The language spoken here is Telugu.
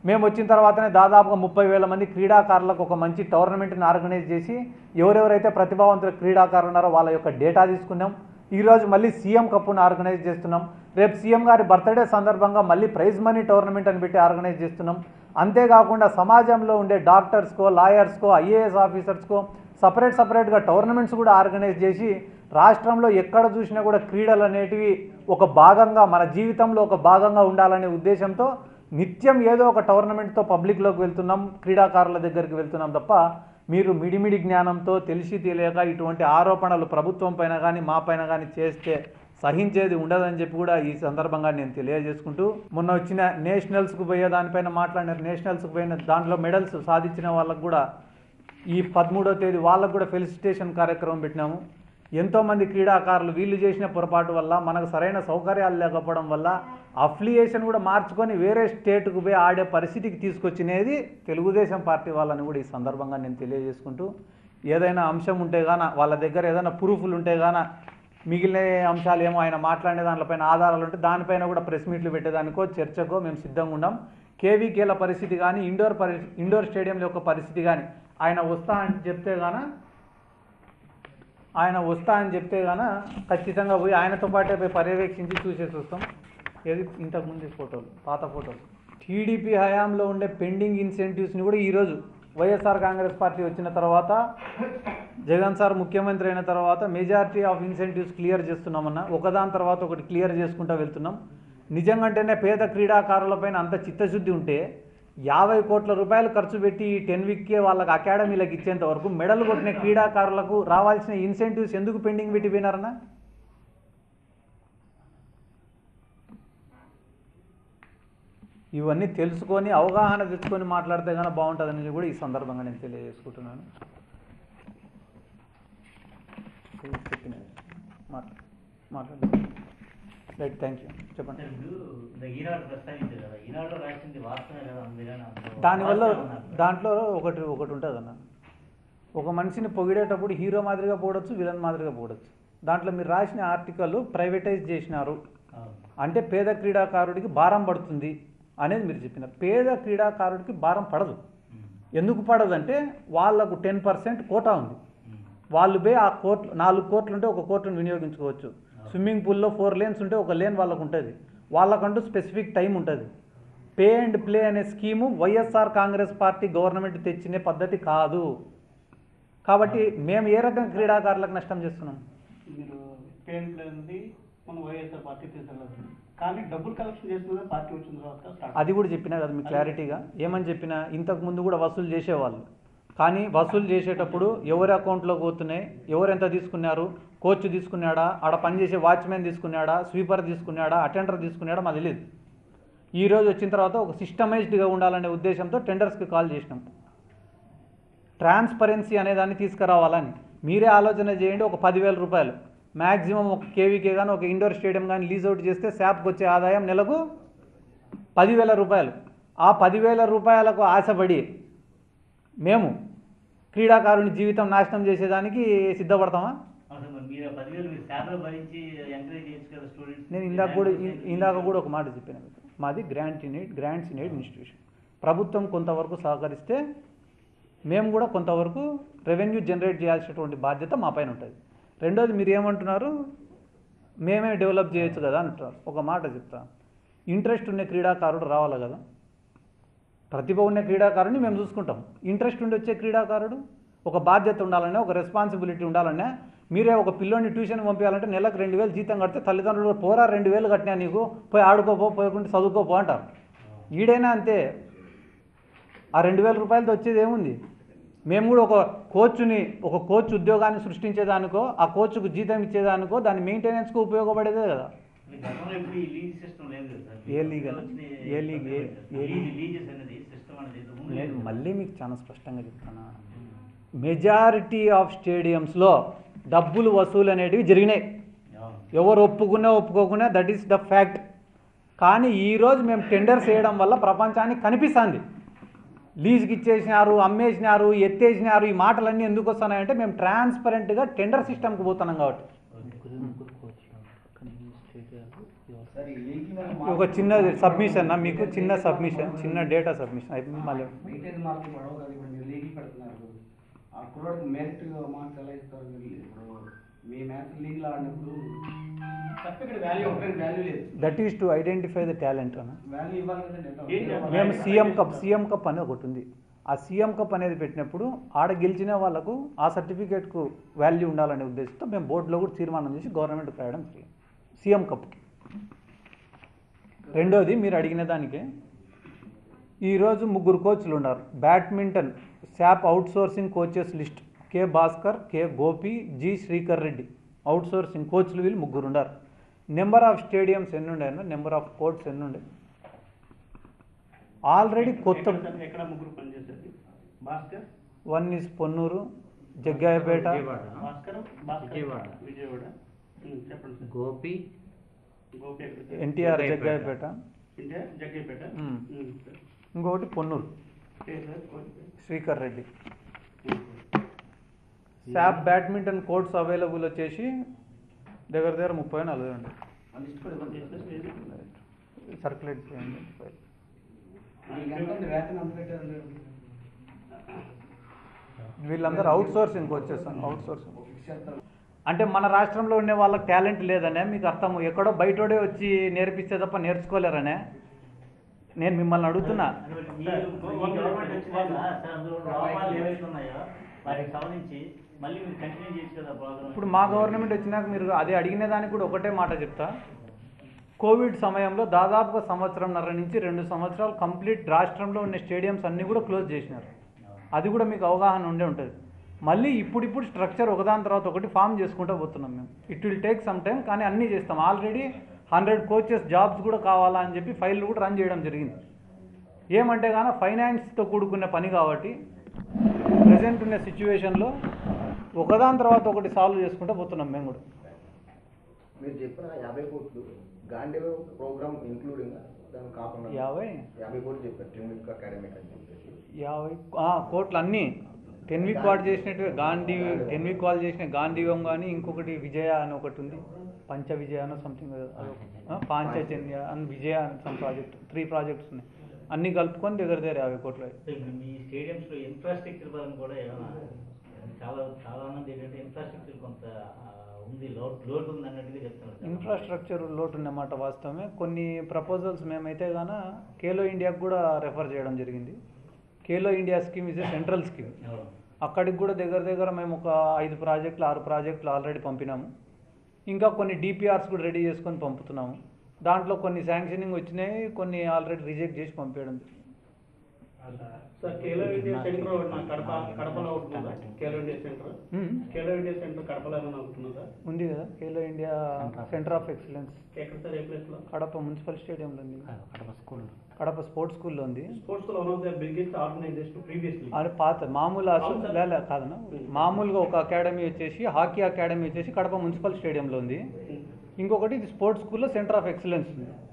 మేము వచ్చిన తర్వాతనే దాదాపుగా ముప్పై వేల మంది క్రీడాకారులకు ఒక మంచి టోర్నమెంట్ని ఆర్గనైజ్ చేసి ఎవరెవరైతే ప్రతిభావంతుల క్రీడాకారులు ఉన్నారో వాళ్ళ యొక్క డేటా తీసుకున్నాం ఈరోజు మళ్ళీ సీఎం కప్పును ఆర్గనైజ్ చేస్తున్నాం రేపు సీఎం గారి బర్త్డే సందర్భంగా మళ్ళీ ప్రైజ్ మనీ టోర్నమెంట్ అని పెట్టి ఆర్గనైజ్ చేస్తున్నాం అంతేకాకుండా సమాజంలో ఉండే డాక్టర్స్కో లాయర్స్కో ఐఏఎస్ ఆఫీసర్స్కో సపరేట్ సపరేట్గా టోర్నమెంట్స్ కూడా ఆర్గనైజ్ చేసి రాష్ట్రంలో ఎక్కడ చూసినా కూడా క్రీడలు అనేటివి ఒక భాగంగా మన జీవితంలో ఒక భాగంగా ఉండాలనే ఉద్దేశంతో నిత్యం ఏదో ఒక టోర్నమెంట్తో పబ్లిక్లోకి వెళ్తున్నాం క్రీడాకారుల దగ్గరికి వెళ్తున్నాం తప్ప మీరు మిడిమిడి జ్ఞానంతో తెలిసి తెలియక ఇటువంటి ఆరోపణలు ప్రభుత్వం పైన కానీ మా పైన కానీ చేస్తే సహించేది ఉండదని చెప్పి కూడా ఈ సందర్భంగా నేను తెలియజేసుకుంటూ మొన్న వచ్చిన నేషనల్స్కు పోయే దానిపైన మాట్లాడినారు నేషనల్స్కు పోయిన దాంట్లో మెడల్స్ సాధించిన వాళ్ళకు కూడా ఈ పదమూడో తేదీ వాళ్ళకు కూడా ఫెలిసిటేషన్ కార్యక్రమం పెట్టినాము ఎంతోమంది క్రీడాకారులు వీళ్ళు చేసిన పొరపాటు వల్ల మనకు సరైన సౌకర్యాలు లేకపోవడం వల్ల అఫిలియేషన్ కూడా మార్చుకొని వేరే స్టేట్కు పోయి ఆడే పరిస్థితికి తీసుకొచ్చినది తెలుగుదేశం పార్టీ వాళ్ళని కూడా ఈ సందర్భంగా నేను తెలియజేసుకుంటూ ఏదైనా అంశం ఉంటే గాన వాళ్ళ దగ్గర ఏదైనా ప్రూఫ్లు ఉంటే గాన మిగిలిన అంశాలు ఏమో ఆయన మాట్లాడే దానిపైన ఆధారాలు ఉంటే దానిపైన కూడా ప్రెస్ మీట్లు పెట్టేదానికో చర్చకో మేము సిద్ధంగా ఉన్నాం కేవీకేల పరిస్థితి కానీ ఇండోర్ పరి ఇండోర్ స్టేడియంల యొక్క పరిస్థితి కానీ ఆయన వస్తా అని చెప్తే గాన ఆయన వస్తా అని చెప్తే గాన ఖచ్చితంగా పోయి ఆయనతో పాటే పోయి పర్యవేక్షించి చూసేసి వస్తాం ఏది ఇంతకుముందు ఫోటోలు పాత ఫోటోలు టీడీపీ హయాంలో ఉండే పెండింగ్ ఇన్సెంటివ్స్ని కూడా ఈరోజు వైఎస్ఆర్ కాంగ్రెస్ పార్టీ వచ్చిన తర్వాత జగన్ సార్ ముఖ్యమంత్రి అయిన తర్వాత మెజారిటీ ఆఫ్ ఇన్సెంటివ్స్ క్లియర్ చేస్తున్నామన్న ఒకదాని తర్వాత ఒకటి క్లియర్ చేసుకుంటూ వెళ్తున్నాం నిజంగానే పేద క్రీడాకారులపైన అంత చిత్తశుద్ధి ఉంటే యాభై కోట్ల రూపాయలు ఖర్చు పెట్టి ఈ టెన్ వీక్కే వాళ్ళకి అకాడమీలకు ఇచ్చేంత వరకు మెడల్ కొట్టిన క్రీడాకారులకు రావాల్సిన ఇన్సెంటివ్స్ ఎందుకు పెండింగ్ పెట్టి పోయినారన్నా ఇవన్నీ తెలుసుకొని అవగాహన తెచ్చుకొని మాట్లాడితే కానీ బాగుంటుందని కూడా ఈ సందర్భంగా నేను తెలియజేసుకుంటున్నాను మాట్లా- మాట్లాడండి రైట్ థ్యాంక్ యూ చెప్పండి ఇప్పుడు ఇంత ఈనాడు ప్రస్తావించారు కదా ఈనాడులో రాసింది వాస్తవమే కదా అందుకని అందులో దానివల్ల వాస్తవం ఉన్నారు. దాంట్లో ఒకటి ఒకటి ఉంటుంది అన్న ఒక మనిషిని పొగిడేటప్పుడు హీరో మాదిరిగా పోడొచ్చు విలన్ మాదిరిగా పోడొచ్చు దాంట్లో మీరు రాసిన ఆర్టికల్ ప్రైవేటైజ్ చేసినారు అవును. అంటే పేద క్రీడాకారుడికి భారం పడుతుంది అనేది మీరు చెప్పినారు పేద క్రీడాకారుడికి భారం పడదు ఉమ్. ఎందుకు పడదంటే వాళ్ళకు టెన్ పర్సెంట్ కోటా ఉంది ఉమ్. వాళ్ళు పోయి ఆ కోర్టు నాలుగు కోట్లు ఉంటే ఒక కోర్టును వినియోగించుకోవచ్చు స్విమ్మింగ్ పూల్లో ఫోర్ లేన్స్ ఉంటే ఒక లేన్ వాళ్ళకు ఉంటుంది వాళ్ళకంటూ స్పెసిఫిక్ టైం ఉంటుంది పే అండ్ ప్లే అనే scheme YSR Congress party government తెచ్చిన పద్ధతి కాదు కాబట్టి మేము ఏ రకంగా క్రీడాకారులకు నష్టం చేస్తున్నాం మీరు పేన్ ప్లే ఉంది మనం వైఎస్ఆర్ పార్టీ తీసుకెళ్ళదు కానీ డబ్బులు కలెక్షన్ చేసిన పార్టీ వచ్చిన తర్వాత స్టార్ట్ అది కూడా చెప్పినా కదా మీకు క్లారిటీగా ఏమని చెప్పినా ఇంతకు ముందు కూడా వసూలు చేసేవాళ్ళు కానీ వసూలు చేసేటప్పుడు ఎవరి అకౌంట్లోకి పోతున్నాయి ఎవరు ఎంత తీసుకున్నారు కోచ్ తీసుకున్నాడా ఆడ పనిచేసే వాచ్మెన్ తీసుకున్నాడా స్వీపర్ తీసుకున్నాడా అటెండర్ తీసుకున్నాడా మాకు తెలియదు ఈ రోజు వచ్చిన తర్వాత ఒక సిస్టమైజ్డ్గా ఉండాలనే ఉద్దేశంతో టెండర్స్కి కాల్ చేసినాం ట్రాన్స్పరెన్సీ అనే దాన్ని తీసుకురావాలని మీరే ఆలోచన చేయండి ఒక పదివేల రూపాయలు మ్యాక్సిమం ఒక కేవీకే కానీ ఒక ఇండోర్ స్టేడియం కానీ లీజ్ అవుట్ చేస్తే శాప్కి వచ్చే ఆదాయం నెలకు పదివేల రూపాయలు ఆ పదివేల రూపాయలకు ఆశపడి మేము క్రీడాకారుని జీవితం నాశనం చేసేదానికి సిద్ధపడతామా అసలు మరి మీరు ఆ పదివేలు మీరు శాలరీ భరించి ఎంకరేజ్ చేయొచ్చు కదా స్టూడెంట్స్ నేను ఇందాక కూడా ఇ- ఇందాక కూడా ఒక మాట చెప్పాను మీకు మాది grant in aid grants in aid institution ప్రభుత్వం కొంతవరకు సహకరిస్తే మేము కూడా కొంతవరకు రెవెన్యూ జనరేట్ చేయాల్సినటువంటి బాధ్యత మా పైన ఉంటుంది రెండోది మీరు ఏమంటున్నారు మేమే డెవలప్ చేయొచ్చు కదా అంటున్నారు ఒక మాట చెప్తా ఇంట్రెస్ట్ ఉన్న క్రీడాకారుడు రావాలి కదా ప్రతిభ ఉన్న క్రీడాకారుని మేము చూసుకుంటాం ఇంట్రెస్ట్ ఉండి వచ్చే క్రీడాకారుడు ఒక బాధ్యత ఉండాలనే ఒక రెస్పాన్సిబిలిటీ ఉండాలనే మీరే ఒక పిల్లోని ట్యూషన్ పంపించాలంటే నెలకు రెండు వేలు జీతం కడితే తల్లిదండ్రులు పోరా రెండు వేలు కట్టినా నీకు పోయి ఆడుకోపో పోయకుంటే చదువుకోపో అంటారు ఈడైనా అంతే ఆ రెండు వేల రూపాయలతో వచ్చేది ఏముంది మేము కూడా ఒక కోచ్ని ఒక కోచ్ ఉద్యోగాన్ని సృష్టించేదానికో ఆ కోచ్కు జీతం ఇచ్చేదానికో దాని మెయింటెనెన్స్కు ఉపయోగపడేదే కదా గతంలో ఎప్పుడు ఈ లీజ్ సిస్టమ్ లేదు కదా సార్. ఏ లీగ్ అన్న? వచ్చిన- a league? A- a lease league? Leases అనేది సిస్టమ్ అనేది ఇంతకు ముందు నేను లేదు. మళ్ళీ మీకు చాలా స్పష్టంగా చెప్తాను మెజారిటీ ఆఫ్ స్టేడియంస్లో డబ్బులు వసూలు అనేటివి జరిగినాయి అవును. ఎవరు ఒప్పుకున్నా ఒప్పుకోకున్నా దట్ ఈస్ ద ఫ్యాక్ట్ కానీ ఈరోజు మేము టెండర్స్ వేయడం వల్ల ప్రపంచానికి కనిపిస్తుంది లీజ్కి ఇచ్చేసినారు అమ్మేసినారు ఎత్తేసినారు ఈ మాటలన్నీ ఎందుకు వస్తున్నాయంటే మేము ట్రాన్స్పరెంట్గా టెండర్ సిస్టమ్కి పోతున్నాం కాబట్టి ముగ్గురు ముగ్గురు కోచ్ కానీ స్టేట్ సార్ ఈ లీగ్ ఒక చిన్న సబ్మిషన్ మీకు చిన్న సబ్మిషన్ చిన్న డేటా సబ్మిషన్ అయిపోయింది మళ్ళీ వెయిటేజ్ మార్కులు పడవు కదా ఇప్పుడు మీరు లీగ్ పెడుతున్నారు ఆ కుర్రోడికి మెరిట్ మార్క్స్ ఎలా ఇస్తారు మీరు ఇప్పుడు మీ మ్యాథ్స్ లీగ్లో ఆడినప్పుడు సర్టిఫికేట్ వాల్యూ ఒకరికి వాల్యూ లేదు that is to identify the talent అన్న వాల్యూ ఇవ్వాలి కదండి ఏం చేయాలి? మేము సీఎం కప్ సీఎం కప్ అని ఒకటి ఉంది ఆ సీఎం కప్ అనేది పెట్టినప్పుడు ఆడ గెలిచిన వాళ్ళకు ఆ సర్టిఫికేట్కు వాల్యూ ఉండాలనే ఉద్దేశంతో మేము బోర్డులో కూడా తీర్మానం చేసి గవర్నమెంట్కి రాయడం జరిగింది సీఎం కప్కి రెండోది మీరు అడిగిన దానికే ఈరోజు ముగ్గురు కోచ్లు ఉన్నారు badminton SAAP outsourcing coaches list K Bhaskar K Gopi G Srikar Reddy outsourcing కోచ్లు వీళ్ళు ముగ్గురు ఉన్నారు నెంబర్ ఆఫ్ స్టేడియంస్ ఎన్ని ఉండే నెంబర్ ఆఫ్ కోర్ట్స్ ఎన్ని ఉండే ఆల్రెడీ కొత్త ఎక్కడ సార్? ఎక్కడ ముగ్గురు పనిచేసేది భాస్కర్ వన్ ఇస్ పొన్నూరు జగ్గాయపేట విజయవాడ. భాస్కర్ భాస్కర్ విజయవాడ. విజయవాడ ఉమ్, చెప్పండి సార్ గోపి గోపి ఎక్కడ సార్? ఎన్టీఆర్ జగ్గయ్యపేట. ఇండియా జగ్గాయపేట జగ్గైపేట ఉమ్. ఉమ్, సార్. ఇంకొకటి పొన్నూరు పేరు సార్ కోచ్ పేరు. శ్రీకర్ రెడ్డి ఉమ్. శాప్ బ్యాడ్మింటన్ కోర్ట్స్ అవైలబుల్ వచ్చేసి దగ్గర దగ్గర ముప్పై నలభై ఉండే ఆ లిస్ట్ కూడా ఇవ్వండి సార్, ఏది? సర్క్యులేట్ చేయండి మీకు ఎంత ఉంది వేతనం ఎంత పెట్టారు మీరు? వీళ్ళందరూ అవుట్ సోర్సింగ్ వచ్చేస్తాను అవుట్ సోర్సింగ్ ఫిక్స్ చేస్తారు అంటే మన రాష్ట్రంలో ఉండే వాళ్ళకి టాలెంట్ లేదనే మీకు అర్థం ఎక్కడో బయటోడే వచ్చి నేర్పిస్తే తప్ప నేర్చుకోలేరనే నేను మిమ్మల్ని అడుగుతున్నా మీరు ఈ గవర్నమెంట్ వచ్చినాక సార్ అందులో లోపాలు ఏవైతే ఉన్నాయో వాటికి సంబంధించి మళ్ళీ మీరు కంటిన్యూ చేయొచ్చు కదా ప్రోగ్రామ్ ఇప్పుడు మా గవర్నమెంట్ వచ్చినాక మీరు అదే అడిగిన దానికి కూడా ఒకటే మాట చెప్తా కోవిడ్ సమయంలో దాదాపుగా సంవత్సరంన్నర నుంచి రెండు సంవత్సరాలు కంప్లీట్ రాష్ట్రంలో ఉన్న స్టేడియంస్ అన్నీ కూడా క్లోజ్ చేసినారు అది కూడా మీకు అవగాహన ఉండే ఉంటుంది మళ్ళీ ఇప్పుడిప్పుడు స్ట్రక్చర్ ఒకదాని తర్వాత ఒకటి ఫామ్ చేసుకుంటూ పోతున్నాం మేము it will take some time కానీ అన్నీ చేస్తాం ఆల్రెడీ హండ్రెడ్ కోచెస్ జాబ్స్ కూడా కావాలా అని చెప్పి ఫైల్ కూడా రన్ చేయడం జరిగింది ఏమంటే కానీ ఫైనాన్స్తో కూడుకున్న పని కాబట్టి ప్రజెంట్ ఉన్న సిచ్యువేషన్లో ఒకదాని తర్వాత ఒకటి సాల్వ్ చేసుకుంటూ పోతున్నాం మేము కూడా మీరు చెప్పిన యాభై కోట్లు గాంధీ ప్రోగ్రామ్ ఇంక్లూడింగ్ దాని కాకుండా యాభై యాభై కోట్లు చెప్పారు ట్రిమిక్ అకాడమిక్ అని చెప్పేసి యాభై ఆ, కోట్లు అన్నీ టెన్ వీక్ వాడు చేసినట్టు గాంధీ టెన్ వీక్ వాళ్ళు చేసిన గాంధీవం కానీ ఇంకొకటి విజయ అని ఒకటి ఉంది పంచ విజయ అని సంథింగ్ పాంచజన్య అని విజయ అని సమ్ ప్రాజెక్ట్ త్రీ ప్రాజెక్ట్స్ ఉన్నాయి అన్నీ కలుపుకొని దగ్గర దగ్గర యాభై కోట్లు అయ్యాయి. మీ స్టేడియంస్ లో ఇన్ఫ్రాస్ట్రక్చర్ పరంగా కూడా ఏమైనా చాలా చాలా మంది ఏంటంటే ఇన్ఫ్రాస్ట్రక్చర్ కొంత ఆ, ఉంది లోటు లోటు ఉంది అన్నట్టుగా చెప్తున్నారు సార్. ఇన్ఫ్రాస్ట్రక్చర్ లోటు ఉన్నమాట వాస్తవమే కొన్ని ప్రపోజల్స్ మేమైతే గాన ఖేలో ఇండియాకి కూడా రెఫర్ చేయడం జరిగింది Khelo India scheme is a central scheme అవును. అక్కడికి కూడా దగ్గర దగ్గర మేము ఒక ఐదు ప్రాజెక్టులు ఆరు ప్రాజెక్టులు ఆల్రెడీ పంపినాము ఇంకా కొన్ని డిపిఆర్స్ కూడా రెడీ చేసుకొని పంపుతున్నాము దాంట్లో కొన్ని శాంక్షనింగ్ వచ్చినాయి కొన్ని ఆల్రెడీ రిజెక్ట్ చేసి పంపించడం జరిగింది. సార్ కేలో ఇండియా సెంటర్ ఒకటి నా కడప కడపలో ఒకటి ఉందా కేలో ఇండియా సెంటర్ మ్మ్. కేలో ఇండియా సెంటర్ కడపలో ఏమైనా ఉంటుందా ఉంది కదా Khelo India centre of excellence ఎక్కడ సార్ ఏ ప్లేస్ లో కడప మున్సిపల్ స్టేడియంలో ఉంది కడప స్పోర్ట్స్ స్కూల్లో ఉంది స్పోర్ట్స్ లో one of the biggest organisation previously అది పాత మామూలు అసలు అవును సార్. లే, లే, కాదన్న మామూలుగా ఒక అకాడమీ వచ్చేసి హాకీ అకాడమీ వచ్చేసి కడప మున్సిపల్ స్టేడియంలో ఉంది ఇంకొకటి ఇది స్పోర్ట్స్ స్కూల్లో సెంటర్ ఆఫ్ ఎక్సలెన్స్ ఉంది